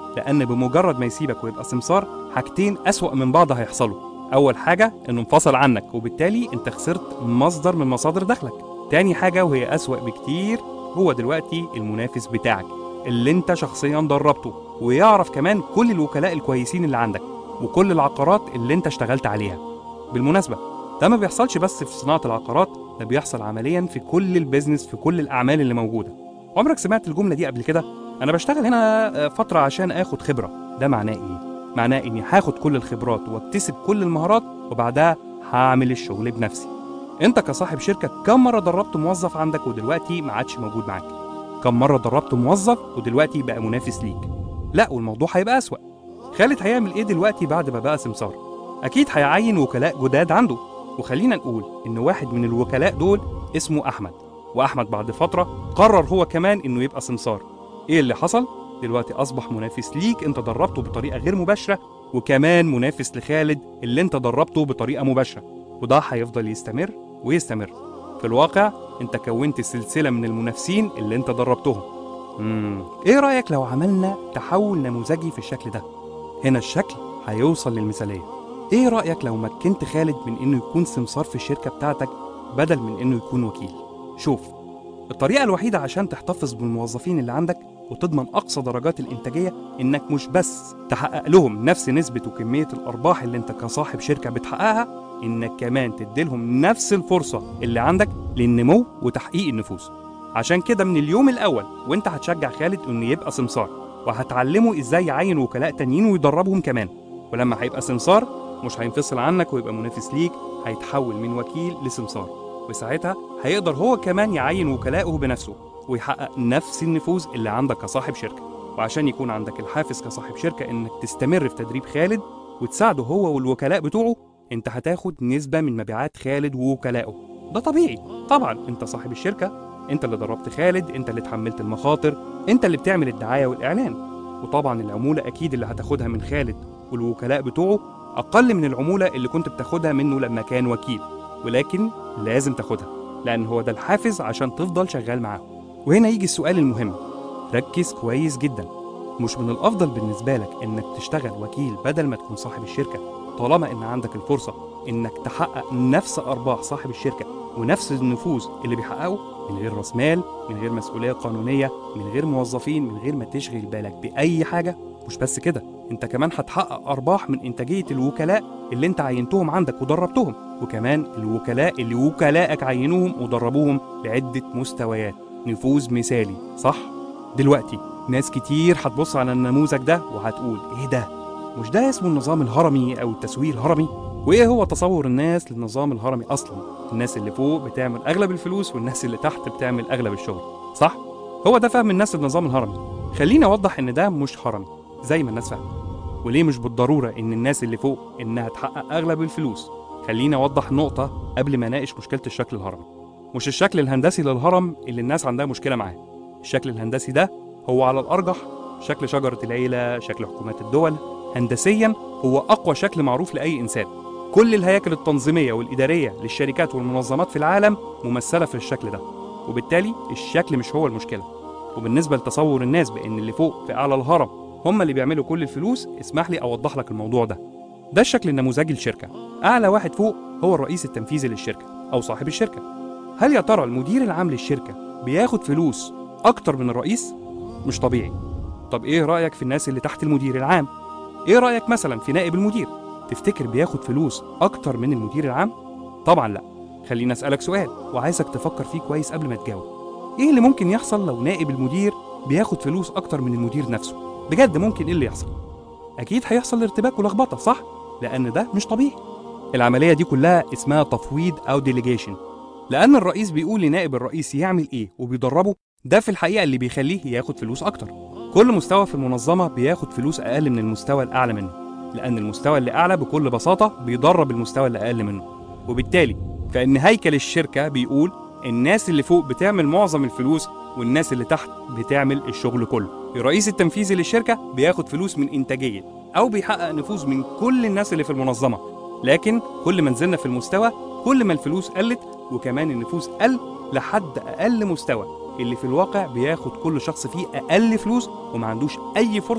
لأن بمجرد ما يسيبك ويبقى سمسار حاجتين أسوأ من بعض هيحصلوا أول حاجة إنه انفصل عنك وبالتالي أنت خسرت مصدر من مصادر دخلك تاني حاجة وهي أسوأ بكتير هو دلوقتي المنافس بتاعك اللي انت شخصيا دربته ويعرف كمان كل الوكلاء الكويسين اللي عندك وكل العقارات اللي انت اشتغلت عليها بالمناسبة ده ما بيحصلش بس في صناعة العقارات ده بيحصل عمليا في كل البيزنس في كل الأعمال اللي موجودة عمرك سمعت الجملة دي قبل كده؟ أنا بشتغل هنا آه، فترة عشان آخد خبرة ده معناه إيه؟ معناه إني هاخد كل الخبرات واكتسب كل المهارات وبعدها هعمل الشغل بنفسي انت كصاحب شركة كم مرة دربت موظف عندك ودلوقتي ما عادش موجود معاك كم مرة دربت موظف ودلوقتي بقى منافس ليك لا والموضوع هيبقى أسوأ خالد هيعمل ايه دلوقتي بعد ما بقى سمسار اكيد هيعين وكلاء جداد عنده وخلينا نقول ان واحد من الوكلاء دول اسمه احمد واحمد بعد فتره قرر هو كمان انه يبقى سمسار ايه اللي حصل دلوقتي اصبح منافس ليك انت دربته بطريقه غير مباشره وكمان منافس لخالد اللي انت دربته بطريقه مباشره وده هيفضل يستمر ويستمر في الواقع انت كونت سلسله من المنافسين اللي انت دربتهم مم. ايه رايك لو عملنا تحول نموذجي في الشكل ده هنا الشكل هيوصل للمثاليه ايه رايك لو مكنت خالد من انه يكون سمسار في الشركه بتاعتك بدل من انه يكون وكيل شوف الطريقه الوحيده عشان تحتفظ بالموظفين اللي عندك وتضمن اقصى درجات الانتاجيه انك مش بس تحقق لهم نفس نسبه وكميه الارباح اللي انت كصاحب شركه بتحققها انك كمان تديلهم نفس الفرصه اللي عندك للنمو وتحقيق النفوذ عشان كده من اليوم الاول وانت هتشجع خالد انه يبقى سمسار وهتعلمه ازاي يعين وكلاء تانيين ويدربهم كمان ولما هيبقى سمسار مش هينفصل عنك ويبقى منافس ليك هيتحول من وكيل لسمسار وساعتها هيقدر هو كمان يعين وكلاءه بنفسه ويحقق نفس النفوذ اللي عندك كصاحب شركة وعشان يكون عندك الحافز كصاحب شركة انك تستمر في تدريب خالد وتساعده هو والوكلاء بتوعه انت هتاخد نسبة من مبيعات خالد ووكلائه ده طبيعي طبعا انت صاحب الشركة انت اللي دربت خالد انت اللي اتحملت المخاطر انت اللي بتعمل الدعاية والاعلان وطبعا العمولة اكيد اللي هتاخدها من خالد والوكلاء بتوعه اقل من العمولة اللي كنت بتاخدها منه لما كان وكيل ولكن لازم تاخدها لان هو ده الحافز عشان تفضل شغال معاه وهنا يجي السؤال المهم ركز كويس جدا مش من الافضل بالنسبه لك انك تشتغل وكيل بدل ما تكون صاحب الشركه طالما ان عندك الفرصه انك تحقق نفس ارباح صاحب الشركه ونفس النفوذ اللي بيحققه من غير راس مال من غير مسؤوليه قانونيه من غير موظفين من غير ما تشغل بالك باي حاجه مش بس كده انت كمان هتحقق ارباح من انتاجيه الوكلاء اللي انت عينتهم عندك ودربتهم وكمان الوكلاء اللي وكلائك عينوهم ودربوهم لعده مستويات نفوذ مثالي صح دلوقتي ناس كتير هتبص على النموذج ده وهتقول ايه ده مش ده اسمه النظام الهرمي او التسويق الهرمي وايه هو تصور الناس للنظام الهرمي اصلا الناس اللي فوق بتعمل اغلب الفلوس والناس اللي تحت بتعمل اغلب الشغل صح هو ده فهم الناس للنظام الهرمي خليني اوضح ان ده مش هرمي زي ما الناس فاهمه وليه مش بالضروره ان الناس اللي فوق انها تحقق اغلب الفلوس خليني اوضح نقطه قبل ما اناقش مشكله الشكل الهرمي مش الشكل الهندسي للهرم اللي الناس عندها مشكله معاه الشكل الهندسي ده هو على الارجح شكل شجره العيله شكل حكومات الدول هندسيا هو اقوى شكل معروف لاي انسان كل الهياكل التنظيميه والاداريه للشركات والمنظمات في العالم ممثله في الشكل ده وبالتالي الشكل مش هو المشكله وبالنسبه لتصور الناس بان اللي فوق في اعلى الهرم هم اللي بيعملوا كل الفلوس اسمح لي اوضح لك الموضوع ده ده الشكل النموذجي للشركه اعلى واحد فوق هو الرئيس التنفيذي للشركه او صاحب الشركه هل يا ترى المدير العام للشركه بياخد فلوس اكتر من الرئيس مش طبيعي طب ايه رايك في الناس اللي تحت المدير العام ايه رايك مثلا في نائب المدير تفتكر بياخد فلوس اكتر من المدير العام طبعا لا خليني اسالك سؤال وعايزك تفكر فيه كويس قبل ما تجاوب ايه اللي ممكن يحصل لو نائب المدير بياخد فلوس اكتر من المدير نفسه بجد ممكن ايه اللي يحصل اكيد هيحصل ارتباك ولخبطه صح لان ده مش طبيعي العمليه دي كلها اسمها تفويض او ديليجيشن لان الرئيس بيقول لنائب الرئيس يعمل ايه وبيدربه ده في الحقيقه اللي بيخليه ياخد فلوس اكتر كل مستوى في المنظمه بياخد فلوس اقل من المستوى الاعلى منه لان المستوى اللي اعلى بكل بساطه بيدرب المستوى اللي اقل منه وبالتالي فان هيكل الشركه بيقول الناس اللي فوق بتعمل معظم الفلوس والناس اللي تحت بتعمل الشغل كله الرئيس التنفيذي للشركه بياخد فلوس من انتاجيه او بيحقق نفوذ من كل الناس اللي في المنظمه لكن كل ما نزلنا في المستوى كل ما الفلوس قلت وكمان النفوذ قل لحد اقل مستوى اللي في الواقع بياخد كل شخص فيه اقل فلوس وما عندوش اي فرصه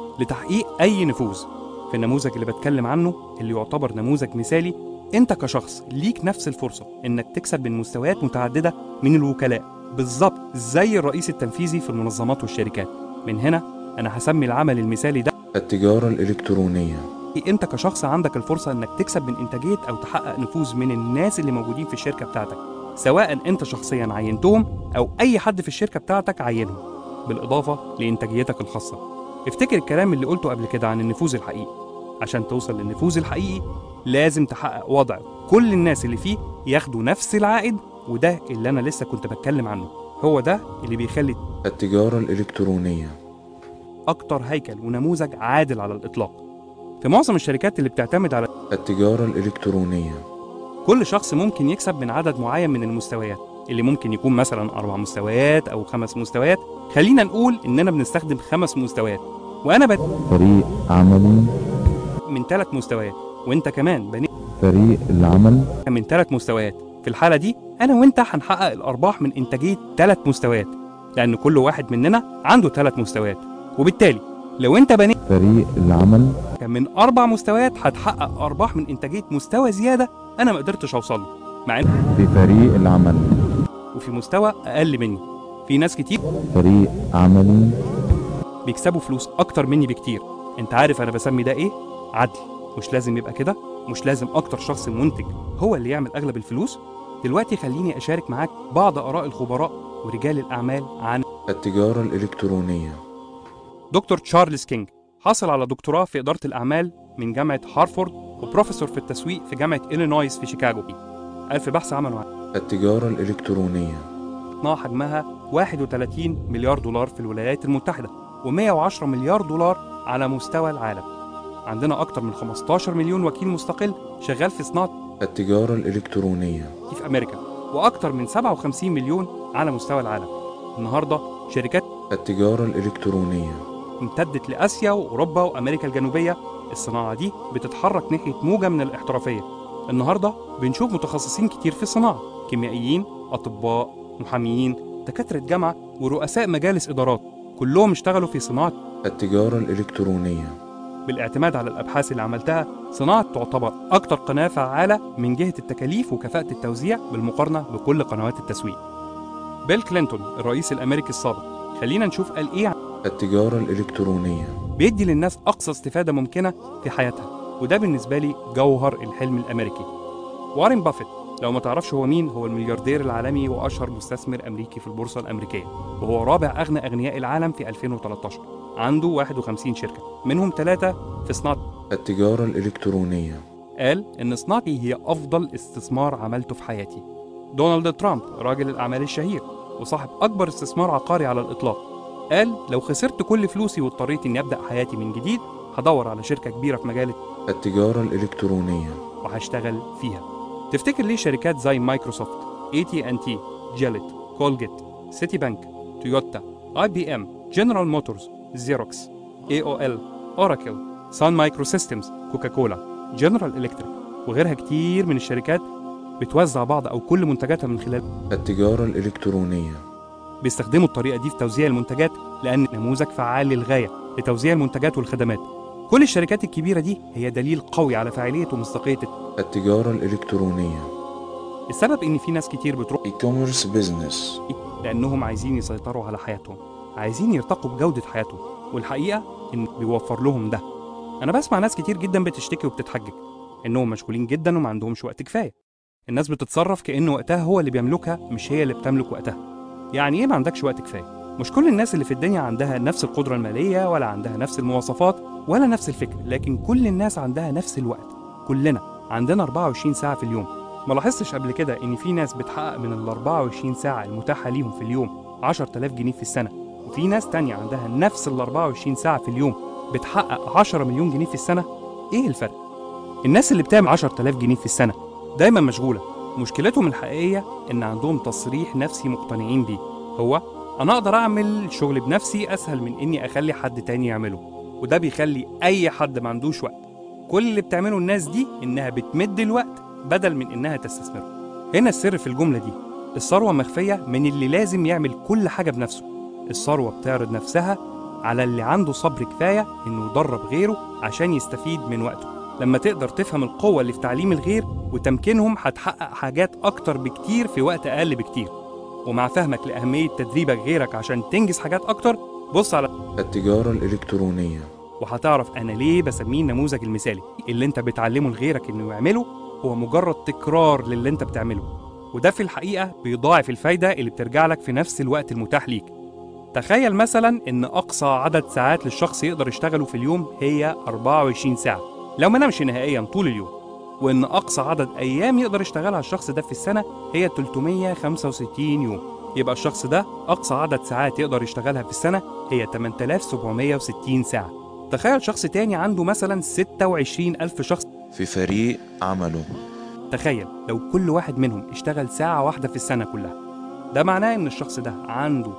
لتحقيق أي نفوذ في النموذج اللي بتكلم عنه اللي يعتبر نموذج مثالي أنت كشخص ليك نفس الفرصة إنك تكسب من مستويات متعددة من الوكلاء بالظبط زي الرئيس التنفيذي في المنظمات والشركات من هنا أنا هسمي العمل المثالي ده التجارة الإلكترونية انت كشخص عندك الفرصه انك تكسب من انتاجيه او تحقق نفوذ من الناس اللي موجودين في الشركه بتاعتك سواء انت شخصيا عينتهم او اي حد في الشركه بتاعتك عينهم بالاضافه لانتاجيتك الخاصه افتكر الكلام اللي قلته قبل كده عن النفوذ الحقيقي عشان توصل للنفوذ الحقيقي لازم تحقق وضع كل الناس اللي فيه ياخدوا نفس العائد وده اللي انا لسه كنت بتكلم عنه هو ده اللي بيخلي التجارة الإلكترونية اكتر هيكل ونموذج عادل على الاطلاق في معظم الشركات اللي بتعتمد على التجارة الإلكترونية كل شخص ممكن يكسب من عدد معين من المستويات اللي ممكن يكون مثلا أربع مستويات أو خمس مستويات خلينا نقول إننا بنستخدم خمس مستويات وأنا بت فريق عملي من ثلاث مستويات وأنت كمان بنيت فريق العمل من ثلاث مستويات في الحالة دي أنا وأنت هنحقق الأرباح من إنتاجية ثلاث مستويات لأن كل واحد مننا عنده ثلاث مستويات وبالتالي لو أنت بنيت فريق العمل من أربع مستويات هتحقق أرباح من إنتاجية مستوى زيادة أنا ما قدرتش أوصل له مع إن في فريق العمل وفي مستوى أقل مني في ناس كتير فريق عملي بيكسبوا فلوس اكتر مني بكتير انت عارف انا بسمي ده ايه عدل مش لازم يبقى كده مش لازم اكتر شخص منتج هو اللي يعمل اغلب الفلوس دلوقتي خليني اشارك معاك بعض اراء الخبراء ورجال الاعمال عن التجارة الإلكترونية دكتور تشارلز كينج حصل على دكتوراه في اداره الاعمال من جامعه هارفورد وبروفيسور في التسويق في جامعه إلينويس في شيكاغو ألف بحث عملوا عن التجارة الإلكترونية صناعة حجمها 31 مليار دولار في الولايات المتحدة و110 مليار دولار على مستوى العالم عندنا أكتر من 15 مليون وكيل مستقل شغال في صناعة التجارة الإلكترونية دي في أمريكا وأكتر من 57 مليون على مستوى العالم النهاردة شركات التجارة الإلكترونية امتدت لآسيا وأوروبا وأمريكا الجنوبية الصناعة دي بتتحرك ناحية موجة من الاحترافية النهاردة بنشوف متخصصين كتير في الصناعة كيميائيين أطباء محاميين دكاترة جامعة ورؤساء مجالس إدارات كلهم اشتغلوا في صناعة التجارة الإلكترونية بالاعتماد على الأبحاث اللي عملتها صناعة تعتبر أكتر قناة فعالة من جهة التكاليف وكفاءة التوزيع بالمقارنة بكل قنوات التسويق بيل كلينتون الرئيس الأمريكي السابق خلينا نشوف قال إيه عن التجارة الإلكترونية بيدي للناس أقصى استفادة ممكنة في حياتها وده بالنسبة لي جوهر الحلم الأمريكي وارين بافيت لو ما تعرفش هو مين هو الملياردير العالمي وأشهر مستثمر أمريكي في البورصة الأمريكية وهو رابع أغنى أغنياء العالم في 2013 عنده 51 شركة منهم ثلاثة في صناعة التجارة الإلكترونية قال إن صناعتي هي أفضل استثمار عملته في حياتي دونالد ترامب راجل الأعمال الشهير وصاحب أكبر استثمار عقاري على الإطلاق قال لو خسرت كل فلوسي واضطريت إني أبدأ حياتي من جديد هدور على شركة كبيرة في مجال التجارة الإلكترونية وهشتغل فيها تفتكر ليه شركات زي مايكروسوفت اي تي ان تي جيلت كولجيت سيتي بانك تويوتا اي بي ام جنرال موتورز زيروكس اي او ال اوراكل سان مايكرو سيستمز كوكاكولا جنرال الكتريك وغيرها كتير من الشركات بتوزع بعض او كل منتجاتها من خلال التجارة الإلكترونية بيستخدموا الطريقه دي في توزيع المنتجات لان نموذج فعال للغايه لتوزيع المنتجات والخدمات كل الشركات الكبيره دي هي دليل قوي على فاعليه ومصداقيه التجارة الإلكترونية السبب ان في ناس كتير بتروح e-commerce business لانهم عايزين يسيطروا على حياتهم عايزين يرتقوا بجوده حياتهم والحقيقه ان بيوفر لهم ده انا بسمع ناس كتير جدا بتشتكي وبتتحجج انهم مشغولين جدا وما عندهمش وقت كفايه الناس بتتصرف كأن وقتها هو اللي بيملكها مش هي اللي بتملك وقتها يعني ايه ما عندكش وقت كفايه مش كل الناس اللي في الدنيا عندها نفس القدره الماليه ولا عندها نفس المواصفات ولا نفس الفكر لكن كل الناس عندها نفس الوقت كلنا عندنا 24 ساعه في اليوم ما لاحظتش قبل كده ان في ناس بتحقق من ال 24 ساعه المتاحه ليهم في اليوم 10000 جنيه في السنه وفي ناس تانية عندها نفس ال 24 ساعه في اليوم بتحقق 10 مليون جنيه في السنه ايه الفرق الناس اللي بتعمل 10000 جنيه في السنه دايما مشغوله مشكلتهم الحقيقيه ان عندهم تصريح نفسي مقتنعين بيه هو انا اقدر اعمل شغل بنفسي اسهل من اني اخلي حد تاني يعمله وده بيخلي اي حد ما عندوش وقت كل اللي بتعمله الناس دي انها بتمد الوقت بدل من انها تستثمره هنا السر في الجمله دي الثروه مخفيه من اللي لازم يعمل كل حاجه بنفسه الثروه بتعرض نفسها على اللي عنده صبر كفاية إنه يدرب غيره عشان يستفيد من وقته لما تقدر تفهم القوة اللي في تعليم الغير وتمكينهم هتحقق حاجات أكتر بكتير في وقت أقل بكتير ومع فهمك لأهمية تدريبك غيرك عشان تنجز حاجات أكتر بص على التجارة الإلكترونية وهتعرف أنا ليه بسميه النموذج المثالي اللي أنت بتعلمه لغيرك إنه يعمله هو مجرد تكرار للي أنت بتعمله وده في الحقيقة بيضاعف الفايدة اللي بترجع لك في نفس الوقت المتاح ليك تخيل مثلا إن أقصى عدد ساعات للشخص يقدر يشتغله في اليوم هي 24 ساعة لو ما نامش نهائيا طول اليوم وإن أقصى عدد أيام يقدر يشتغلها الشخص ده في السنة هي 365 يوم يبقى الشخص ده أقصى عدد ساعات يقدر يشتغلها في السنة هي 8760 ساعة تخيل شخص تاني عنده مثلا 26 ألف شخص في فريق عمله تخيل لو كل واحد منهم اشتغل ساعة واحدة في السنة كلها ده معناه إن الشخص ده عنده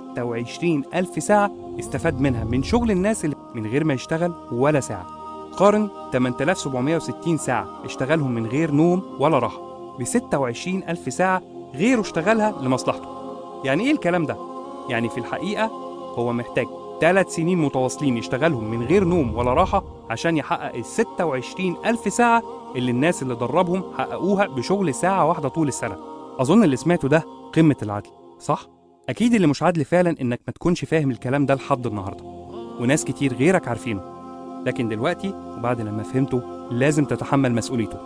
26 ألف ساعة استفاد منها من شغل الناس اللي من غير ما يشتغل ولا ساعة قارن 8760 ساعة اشتغلهم من غير نوم ولا راحة ب 26 ألف ساعة غيره اشتغلها لمصلحته يعني إيه الكلام ده؟ يعني في الحقيقة هو محتاج ثلاث سنين متواصلين يشتغلهم من غير نوم ولا راحة عشان يحقق ال 26 ألف ساعة اللي الناس اللي دربهم حققوها بشغل ساعة واحدة طول السنة أظن اللي سمعته ده قمة العدل صح؟ أكيد اللي مش عدل فعلا إنك ما تكونش فاهم الكلام ده لحد النهاردة وناس كتير غيرك عارفينه لكن دلوقتي وبعد لما فهمته لازم تتحمل مسؤوليته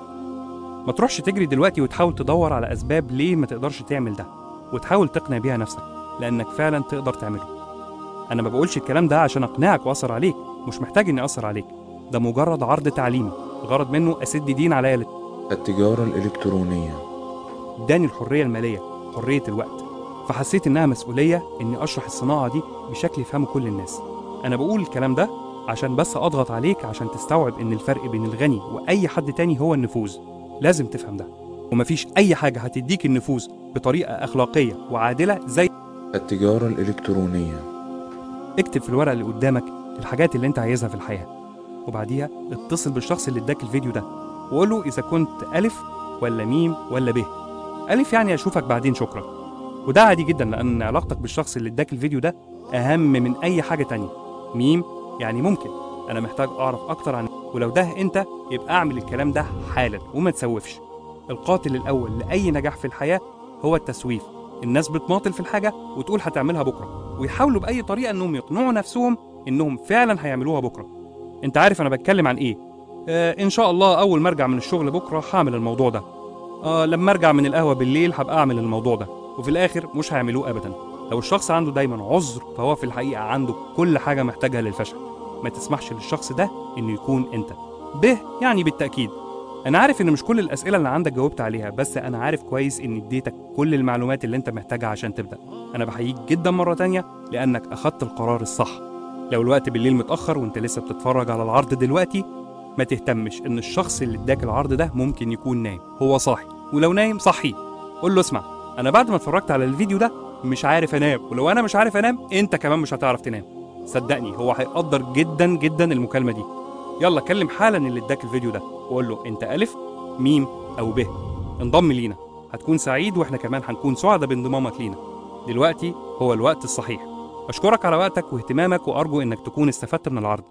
ما تروحش تجري دلوقتي وتحاول تدور على أسباب ليه ما تقدرش تعمل ده وتحاول تقنع بيها نفسك لأنك فعلا تقدر تعمله أنا ما بقولش الكلام ده عشان أقنعك وأثر عليك مش محتاج إني أثر عليك ده مجرد عرض تعليمي الغرض منه أسد دين عليا لت- التجارة الإلكترونية اداني الحرية المالية حرية الوقت فحسيت إنها مسؤولية إني أشرح الصناعة دي بشكل يفهمه كل الناس أنا بقول الكلام ده عشان بس أضغط عليك عشان تستوعب إن الفرق بين الغني وأي حد تاني هو النفوذ لازم تفهم ده ومفيش أي حاجة هتديك النفوذ بطريقة أخلاقية وعادلة زي التجارة الإلكترونية اكتب في الورقة اللي قدامك الحاجات اللي أنت عايزها في الحياة وبعديها اتصل بالشخص اللي اداك الفيديو ده وقول له إذا كنت ألف ولا ميم ولا ب ألف يعني أشوفك بعدين شكرا وده عادي جدا لأن علاقتك بالشخص اللي اداك الفيديو ده أهم من أي حاجة تانية ميم يعني ممكن أنا محتاج أعرف أكتر عن ولو ده أنت يبقى أعمل الكلام ده حالا وما تسوفش القاتل الأول لأي نجاح في الحياة هو التسويف الناس بتماطل في الحاجة وتقول هتعملها بكرة ويحاولوا بأي طريقة إنهم يقنعوا نفسهم إنهم فعلا هيعملوها بكرة أنت عارف أنا بتكلم عن إيه آه إن شاء الله أول ما أرجع من الشغل بكرة هعمل الموضوع ده آه لما أرجع من القهوة بالليل هبقى أعمل الموضوع ده وفي الآخر مش هيعملوه أبدا لو الشخص عنده دايما عذر فهو في الحقيقة عنده كل حاجة محتاجها للفشل ما تسمحش للشخص ده إنه يكون أنت ب يعني بالتأكيد أنا عارف إن مش كل الأسئلة اللي عندك جاوبت عليها بس أنا عارف كويس إني اديتك كل المعلومات اللي أنت محتاجها عشان تبدأ أنا بحييك جدا مرة تانية لأنك أخدت القرار الصح لو الوقت بالليل متأخر وأنت لسه بتتفرج على العرض دلوقتي ما تهتمش إن الشخص اللي اداك العرض ده ممكن يكون نايم هو صاحي ولو نايم صحيه قول له اسمع أنا بعد ما اتفرجت على الفيديو ده مش عارف أنام ولو أنا مش عارف أنام أنت كمان مش هتعرف تنام صدقني هو هيقدر جدا جدا المكالمة دي يلا كلم حالا اللي اداك الفيديو ده وقول له انت الف ميم او ب انضم لينا هتكون سعيد واحنا كمان هنكون سعداء بانضمامك لينا دلوقتي هو الوقت الصحيح اشكرك على وقتك واهتمامك وارجو انك تكون استفدت من العرض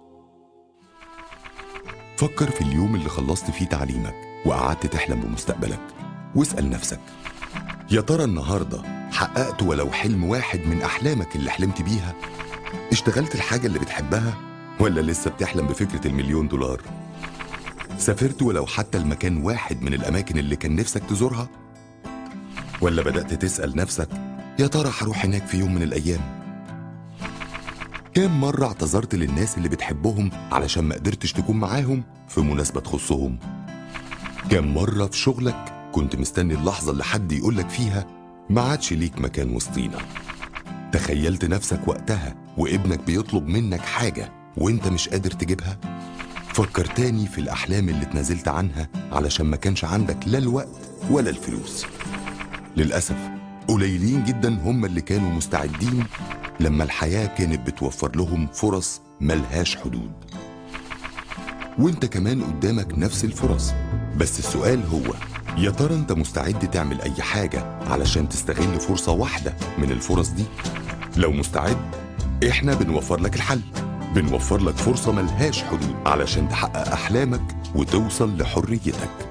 فكر في اليوم اللي خلصت فيه تعليمك وقعدت تحلم بمستقبلك واسأل نفسك يا ترى النهاردة حققت ولو حلم واحد من أحلامك اللي حلمت بيها اشتغلت الحاجة اللي بتحبها ولا لسه بتحلم بفكرة المليون دولار سافرت ولو حتى المكان واحد من الأماكن اللي كان نفسك تزورها ولا بدأت تسأل نفسك يا ترى هروح هناك في يوم من الأيام كام مرة اعتذرت للناس اللي بتحبهم علشان ما قدرتش تكون معاهم في مناسبة تخصهم كام مرة في شغلك كنت مستني اللحظة اللي حد يقولك فيها ما عادش ليك مكان وسطينا تخيلت نفسك وقتها وابنك بيطلب منك حاجة وانت مش قادر تجيبها فكر تاني في الأحلام اللي اتنازلت عنها علشان ما كانش عندك لا الوقت ولا الفلوس للأسف قليلين جدا هم اللي كانوا مستعدين لما الحياة كانت بتوفر لهم فرص ملهاش حدود وانت كمان قدامك نفس الفرص بس السؤال هو يا ترى انت مستعد تعمل اي حاجة علشان تستغل فرصة واحدة من الفرص دي؟ لو مستعد احنا بنوفر لك الحل بنوفر لك فرصة ملهاش حدود علشان تحقق أحلامك وتوصل لحريتك